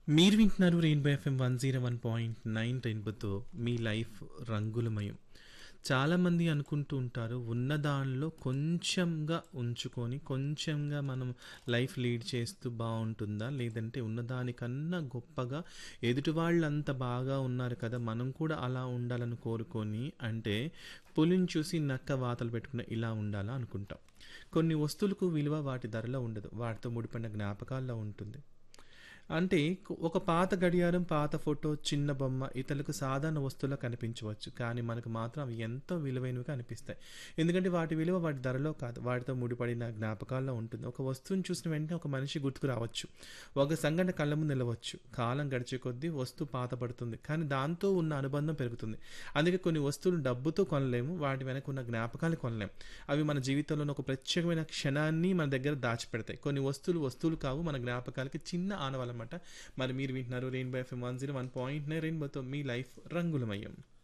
మీరు వింటున్నారు Rainbow FM one zero one point nine రెయిన్బోతో మీ లైఫ్ రంగులమయం చాలామంది అనుకుంటూ ఉంటారు ఉన్న దానిలో కొంచెంగా ఉంచుకొని కొంచెంగా మనం లైఫ్ లీడ్ చేస్తూ బాగుంటుందా లేదంటే ఉన్నదానికన్నా గొప్పగా ఎదుటి వాళ్ళు అంత బాగా ఉన్నారు కదా మనం కూడా అలా ఉండాలని కోరుకొని అంటే పులిని చూసి నక్క వాతలు పెట్టుకున్న ఇలా ఉండాలా అనుకుంటాం కొన్ని వస్తువులకు విలువ వాటి ధరలో ఉండదు వాటితో ముడిపడిన జ్ఞాపకాల్లో ఉంటుంది అంటే ఒక పాత గడియారం పాత ఫోటో చిన్న బొమ్మ ఇతరులకు సాధారణ వస్తువులా కనిపించవచ్చు కానీ మనకు మాత్రం అవి ఎంతో విలువైనవిగా అనిపిస్తాయి ఎందుకంటే వాటి విలువ వాటి ధరలో కాదు వాటితో ముడిపడిన జ్ఞాపకాల్లో ఉంటుంది ఒక వస్తువుని చూసిన వెంటనే ఒక మనిషి గుర్తుకు రావచ్చు ఒక సంఘటన కళ్ళ ముందు నిలవచ్చు కాలం గడిచే కొద్దీ వస్తువు పాతపడుతుంది కానీ దాంతో ఉన్న అనుబంధం పెరుగుతుంది అందుకే కొన్ని వస్తువులు డబ్బుతో కొనలేము వాటి వెనక ఉన్న జ్ఞాపకాలు కొనలేము అవి మన జీవితంలో ఒక ప్రత్యేకమైన క్షణాన్ని మన దగ్గర దాచిపెడతాయి కొన్ని వస్తువులు వస్తువులు కావు మన జ్ఞాపకాలకి చిన్న ఆనవాలన్నమాట మరి మీరు వింటున్నారు Rainbow FM one zero one point nine రెయిన్బోతో మీ లైఫ్ రంగులమయం